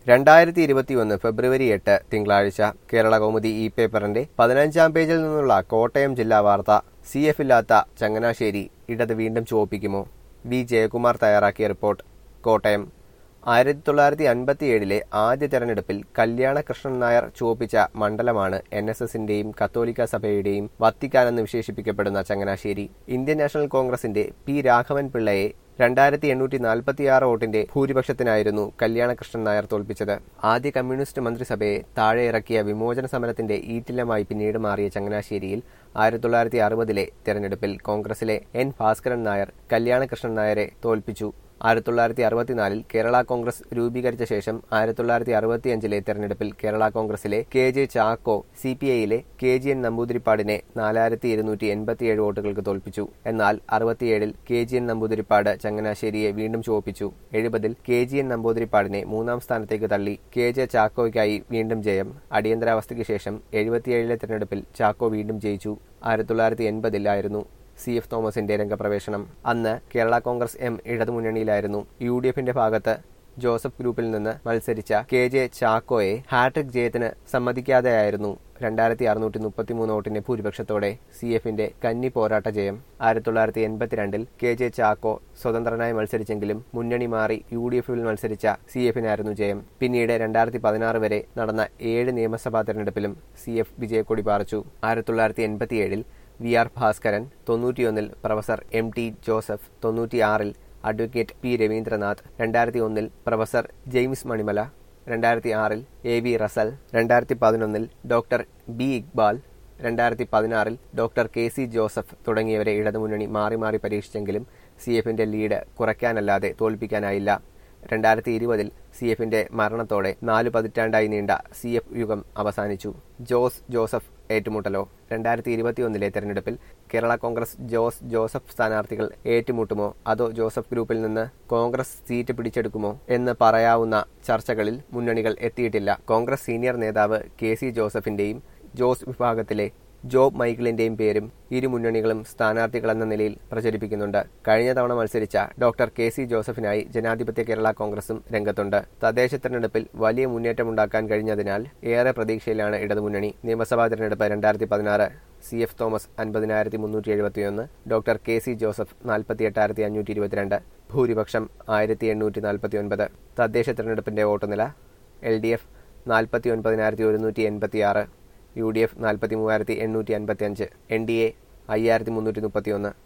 രണ്ടായിരത്തി ഇരുപത്തിയൊന്ന് ഫെബ്രുവരി എട്ട് തിങ്കളാഴ്ച കേരള കൗമുദി ഇ പേപ്പറിന്റെ പതിനഞ്ചാം പേജിൽ നിന്നുള്ള കോട്ടയം ജില്ലാ വാർത്ത സി എഫ് ഇല്ലാത്ത ചങ്ങനാശ്ശേരി ഇടത് വീണ്ടും ചുവപ്പിക്കുമോ വി ജയകുമാർ തയ്യാറാക്കിയ റിപ്പോർട്ട് കോട്ടയം ആയിരത്തി തൊള്ളായിരത്തി അൻപത്തിയേഴിലെ ആദ്യ തെരഞ്ഞെടുപ്പിൽ കല്യാണ കൃഷ്ണൻ നായർ ചുവപ്പിച്ച മണ്ഡലമാണ് എൻ എസ് എസിന്റെയും കത്തോലിക്ക സഭയുടെയും വത്തിക്കാനെന്ന് വിശേഷിപ്പിക്കപ്പെടുന്ന ചങ്ങനാശ്ശേരി ഇന്ത്യൻ നാഷണൽ കോൺഗ്രസിന്റെ പി രാഘവൻ പിള്ളയെ രണ്ടായിരത്തി എണ്ണൂറ്റി നാൽപ്പത്തിയാറ് വോട്ടിന്റെ ഭൂരിപക്ഷത്തിനായിരുന്നു കല്യാണകൃഷ്ണൻ നായർ തോൽപ്പിച്ചത് ആദ്യ കമ്മ്യൂണിസ്റ്റ് മന്ത്രിസഭയെ താഴെ ഇറക്കിയ വിമോചന സമരത്തിന്റെ ഈറ്റില്ലമായി പിന്നീട് മാറിയ ചങ്ങനാശ്ശേരിയിൽ ആയിരത്തി തൊള്ളായിരത്തി അറുപതിലെ തെരഞ്ഞെടുപ്പിൽ കോൺഗ്രസിലെ എൻ ഭാസ്കരൻ നായർ കല്യാണകൃഷ്ണൻ നായരെ തോൽപ്പിച്ചു ആയിരത്തി തൊള്ളായിരത്തി അറുപത്തിനാലിൽ കേരള കോൺഗ്രസ് രൂപീകരിച്ച ശേഷം ആയിരത്തി തൊള്ളായിരത്തി അറുപത്തിയഞ്ചിലെ തെരഞ്ഞെടുപ്പിൽ കേരള കോൺഗ്രസിലെ K J Chacko C P ഐയിലെ കെ ജി എൻ നമ്പൂതിരിപ്പാടിനെ നാലായിരത്തി ഇരുന്നൂറ്റി എൺപത്തിയേഴ് വോട്ടുകൾക്ക് തോൽപ്പിച്ചു എന്നാൽ അറുപത്തിയേഴിൽ കെ ജി എൻ നമ്പൂതിരിപ്പാട് ചങ്ങനാശ്ശേരിയെ വീണ്ടും ചുവപ്പിച്ചു എഴുപതിൽ കെ ജി എൻ നമ്പൂതിരിപ്പാടിനെ മൂന്നാം സ്ഥാനത്തേക്ക് തള്ളി കെ ജെ ചാക്കോയ്ക്കായി വീണ്ടും ജയം അടിയന്തരാവസ്ഥയ്ക്ക് ശേഷം എഴുപത്തിയേഴിലെ തെരഞ്ഞെടുപ്പിൽ ചാക്കോ വീണ്ടും ജയിച്ചു ആയിരത്തി തൊള്ളായിരത്തി എൺപതിലായിരുന്നു സി എഫ് തോമസിന്റെ രംഗപ്രവേശനം അന്ന് കേരള കോൺഗ്രസ് എം ഇടതുമുന്നണിയിലായിരുന്നു യു ഡി എഫിന്റെ ഭാഗത്ത് ജോസഫ് ഗ്രൂപ്പിൽ നിന്ന് മത്സരിച്ച കെ ജെ ചാക്കോയെ ഹാട്രിക് ജയത്തിന് സമ്മതിക്കാതെയായിരുന്നു രണ്ടായിരത്തി അറുന്നൂറ്റി മുപ്പത്തിമൂന്ന് വോട്ടിന്റെ ഭൂരിപക്ഷത്തോടെ സി എഫിന്റെ കന്നി പോരാട്ട ജയം ആയിരത്തി തൊള്ളായിരത്തി എൺപത്തിരണ്ടിൽ കെ ജെ ചാക്കോ സ്വതന്ത്രനായി മത്സരിച്ചെങ്കിലും മുന്നണി മാറി യു ഡി എഫിൽ മത്സരിച്ച സി എഫിനായിരുന്നു ജയം പിന്നീട് രണ്ടായിരത്തി പതിനാറ് വരെ നടന്ന ഏഴ് നിയമസഭാ തെരഞ്ഞെടുപ്പിലും സി എഫ് വിജയക്കൊടി പാറിച്ചു ആയിരത്തി തൊള്ളായിരത്തി എൺപത്തിയേഴിൽ വി ആർ ഭാസ്കരൻ തൊണ്ണൂറ്റിയൊന്നിൽ പ്രൊഫസർ എം ടി ജോസഫ് തൊണ്ണൂറ്റിയാറിൽ അഡ്വക്കേറ്റ് പി രവീന്ദ്രനാഥ് രണ്ടായിരത്തി ഒന്നിൽ പ്രൊഫസർ ജെയിംസ് മണിമല രണ്ടായിരത്തി ആറിൽ എ വി റസൽ രണ്ടായിരത്തി പതിനൊന്നിൽ ഡോക്ടർ ബി ഇക്ബാൽ രണ്ടായിരത്തി പതിനാറിൽ ഡോക്ടർ കെ സി ജോസഫ് തുടങ്ങിയവരെ ഇടതുമുന്നണി മാറി മാറി പരീക്ഷിച്ചെങ്കിലും സി എഫിന്റെ ലീഡ് കുറയ്ക്കാനല്ലാതെ തോൽപ്പിക്കാനായില്ല രണ്ടായിരത്തി ഇരുപതിൽ സി എഫിന്റെ മരണത്തോടെ നാലു പതിറ്റാണ്ടായി നീണ്ട സി എഫ് യുഗം അവസാനിച്ചു ജോസ് ജോസഫ് ഏറ്റുമുട്ടലോ രണ്ടായിരത്തി ഇരുപത്തിയൊന്നിലെ തെരഞ്ഞെടുപ്പിൽ കേരള കോൺഗ്രസ് ജോസ് ജോസഫ് സ്ഥാനാർത്ഥികൾ ഏറ്റുമുട്ടുമോ അതോ ജോസഫ് ഗ്രൂപ്പിൽ നിന്ന് കോൺഗ്രസ് സീറ്റ് പിടിച്ചെടുക്കുമോ എന്ന് പറയാവുന്ന ചർച്ചകളിൽ മുന്നണികൾ എത്തിയിട്ടില്ല കോൺഗ്രസ് സീനിയർ നേതാവ് കെ സി ജോസഫിന്റെയും ജോസ് വിഭാഗത്തിലെ ജോബ് മൈക്കിളിന്റെയും പേരും ഇരു മുന്നണികളും സ്ഥാനാർത്ഥികളെന്ന നിലയിൽ പ്രചരിപ്പിക്കുന്നുണ്ട് കഴിഞ്ഞ തവണ മത്സരിച്ച ഡോക്ടർ കെ സി ജോസഫിനായി ജനാധിപത്യ കേരള കോൺഗ്രസും രംഗത്തുണ്ട് തദ്ദേശ തെരഞ്ഞെടുപ്പിൽ വലിയ മുന്നേറ്റമുണ്ടാക്കാൻ കഴിഞ്ഞതിനാൽ ഏറെ പ്രതീക്ഷയിലാണ് ഇടതുമുന്നണി നിയമസഭാ തെരഞ്ഞെടുപ്പ് രണ്ടായിരത്തി പതിനാറ് സി എഫ് തോമസ് അൻപതിനായിരത്തി മുന്നൂറ്റി എഴുപത്തിയൊന്ന് ഡോക്ടർ കെ സി ജോസഫ് നാൽപ്പത്തി എട്ടായിരത്തി അഞ്ഞൂറ്റി ഇരുപത്തിരണ്ട് ഭൂരിപക്ഷം ആയിരത്തി എണ്ണൂറ്റി നാൽപ്പത്തി ഒൻപത് തദ്ദേശ തെരഞ്ഞെടുപ്പിന്റെ വോട്ടുനില എൽ ഡി എഫ് നാൽപ്പത്തി ഒൻപതിനായിരത്തി ഒരുന്നൂറ്റി എൺപത്തി ആറ് യു ഡി എഫ് നാൽപ്പത്തി മൂവായിരത്തി എണ്ണൂറ്റി അൻപത്തി അഞ്ച് എൻ ഡി എ അയ്യായിരത്തി മുന്നൂറ്റി മുപ്പത്തി ഒന്ന്